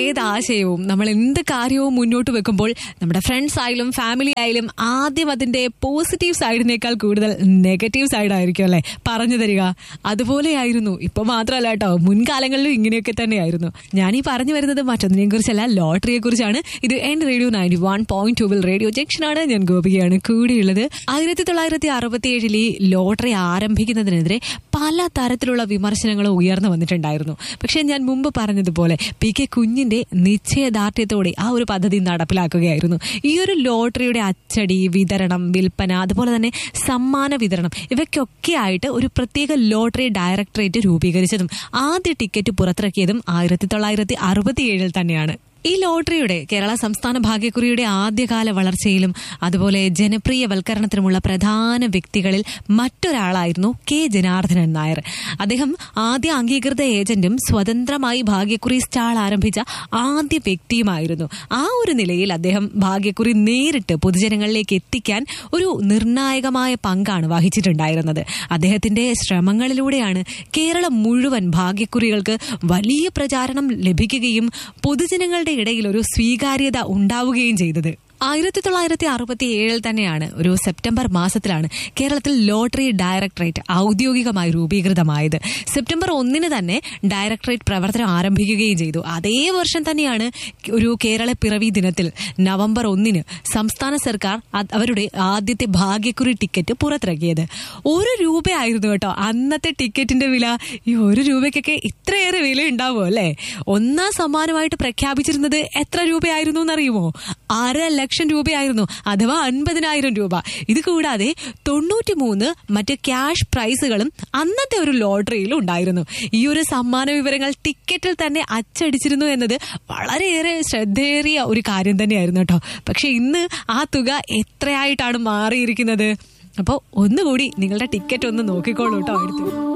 ഏത് ആശയവും നമ്മൾ എന്ത് കാര്യവും മുന്നോട്ട് വെക്കുമ്പോൾ നമ്മുടെ ഫ്രണ്ട്സ് ആയാലും ഫാമിലി ആയാലും ആദ്യം അതിന്റെ പോസിറ്റീവ് സൈഡിനേക്കാൾ കൂടുതൽ നെഗറ്റീവ് സൈഡ് ആയിരിക്കും അല്ലെ പറഞ്ഞു തരിക അതുപോലെയായിരുന്നു ഇപ്പൊ മാത്രമല്ല കേട്ടോ മുൻകാലങ്ങളിലും ഇങ്ങനെയൊക്കെ തന്നെയായിരുന്നു ഞാൻ ഈ പറഞ്ഞു വരുന്നത് മറ്റൊന്നിനെ കുറിച്ചല്ല ലോട്ടറിയെ കുറിച്ചാണ് ഇത് N radio ninety one point ടൂവിൽ റേഡിയോ ജംഗ്ഷനാണ് ഞാൻ ഗോപികയാണ് കൂടിയുള്ളത് ആയിരത്തി തൊള്ളായിരത്തി അറുപത്തി ഏഴിൽ ഈ ലോട്ടറി ആരംഭിക്കുന്നതിനെതിരെ പല തരത്തിലുള്ള വിമർശനങ്ങളും ഉയർന്നു വന്നിട്ടുണ്ടായിരുന്നു പക്ഷെ ഞാൻ മുമ്പ് പറഞ്ഞതുപോലെ പി കെ കുഞ്ഞിന്റെ നിശ്ചയദാർഢ്യത്തോടെ ആ ഒരു പദ്ധതി നടപ്പിലാക്കുകയായിരുന്നു ഈ ഒരു ലോട്ടറിയുടെ അച്ചടി വിതരണം വിൽപ്പന അതുപോലെ തന്നെ സമ്മാന വിതരണം ഇവയ്ക്കൊക്കെ ആയിട്ട് ഒരു പ്രത്യേക ലോട്ടറി ഡയറക്ടറേറ്റ് രൂപീകരിച്ചതും ആദ്യ ടിക്കറ്റ് പുറത്തിറക്കിയതും ആയിരത്തി തൊള്ളായിരത്തി അറുപത്തിയേഴിൽ തന്നെയാണ് ഈ ലോട്ടറിയുടെ കേരള സംസ്ഥാന ഭാഗ്യക്കുറിയുടെ ആദ്യകാല വളർച്ചയിലും അതുപോലെ ജനപ്രിയവൽക്കരണത്തിനുമുള്ള പ്രധാന വ്യക്തികളിൽ മറ്റൊരാളായിരുന്നു കെ ജനാർദ്ദനൻ നായർ അദ്ദേഹം ആദ്യ അംഗീകൃത ഏജന്റും സ്വതന്ത്രമായി ഭാഗ്യക്കുറി സ്റ്റാൾ ആരംഭിച്ച ആദ്യ വ്യക്തിയുമായിരുന്നു ആ ഒരു നിലയിൽ അദ്ദേഹം ഭാഗ്യക്കുറി നേരിട്ട് പൊതുജനങ്ങളിലേക്ക് എത്തിക്കാൻ ഒരു നിർണായകമായ പങ്കാണ് വഹിച്ചിട്ടുണ്ടായിരുന്നത് അദ്ദേഹത്തിന്റെ ശ്രമങ്ങളിലൂടെയാണ് കേരളം മുഴുവൻ ഭാഗ്യക്കുറികൾക്ക് വലിയ പ്രചാരണം ലഭിക്കുകയും പൊതുജനങ്ങളുടെ ഇടയിൽ ഒരു സ്വീകാര്യത ഉണ്ടാവുകയും ചെയ്തത് ആയിരത്തി തൊള്ളായിരത്തി അറുപത്തി ഏഴിൽ തന്നെയാണ് ഒരു സെപ്റ്റംബർ മാസത്തിലാണ് കേരളത്തിൽ ലോട്ടറി ഡയറക്ടറേറ്റ് ഔദ്യോഗികമായി രൂപീകൃതമായത് സെപ്റ്റംബർ ഒന്നിന് തന്നെ ഡയറക്ടറേറ്റ് പ്രവർത്തനം ആരംഭിക്കുകയും ചെയ്തു അതേ വർഷം തന്നെയാണ് ഒരു കേരള പിറവി ദിനത്തിൽ നവംബർ ഒന്നിന് സംസ്ഥാന സർക്കാർ അത് അവരുടെ ആദ്യത്തെ ഭാഗ്യക്കുറി ടിക്കറ്റ് പുറത്തിറക്കിയത് ഒരു രൂപയായിരുന്നു കേട്ടോ അന്നത്തെ ടിക്കറ്റിന്റെ വില ഈ ഒരു രൂപയ്ക്കൊക്കെ ഇത്രയേറെ വില ഉണ്ടാവുമോ അല്ലേ ഒന്നാം സമ്മാനമായിട്ട് പ്രഖ്യാപിച്ചിരുന്നത് എത്ര രൂപയായിരുന്നു എന്നറിയുമോ അര ലക്ഷം രൂപയായിരുന്നു അഥവാ അൻപതിനായിരം രൂപ ഇത് കൂടാതെ തൊണ്ണൂറ്റി മൂന്ന് മറ്റ് ക്യാഷ് പ്രൈസുകളും അന്നത്തെ ഒരു ലോട്ടറിയിൽ ഉണ്ടായിരുന്നു ഈ ഒരു സമ്മാന വിവരങ്ങൾ ടിക്കറ്റിൽ തന്നെ അച്ചടിച്ചിരുന്നു എന്നത് വളരെയേറെ ശ്രദ്ധേറിയ ഒരു കാര്യം തന്നെയായിരുന്നു കേട്ടോ പക്ഷെ ഇന്ന് ആ തുക എത്രയായിട്ടാണ് മാറിയിരിക്കുന്നത് അപ്പോൾ ഒന്നുകൂടി നിങ്ങളുടെ ടിക്കറ്റ് ഒന്ന് നോക്കിക്കോളൂ കേട്ടോ എടുത്തു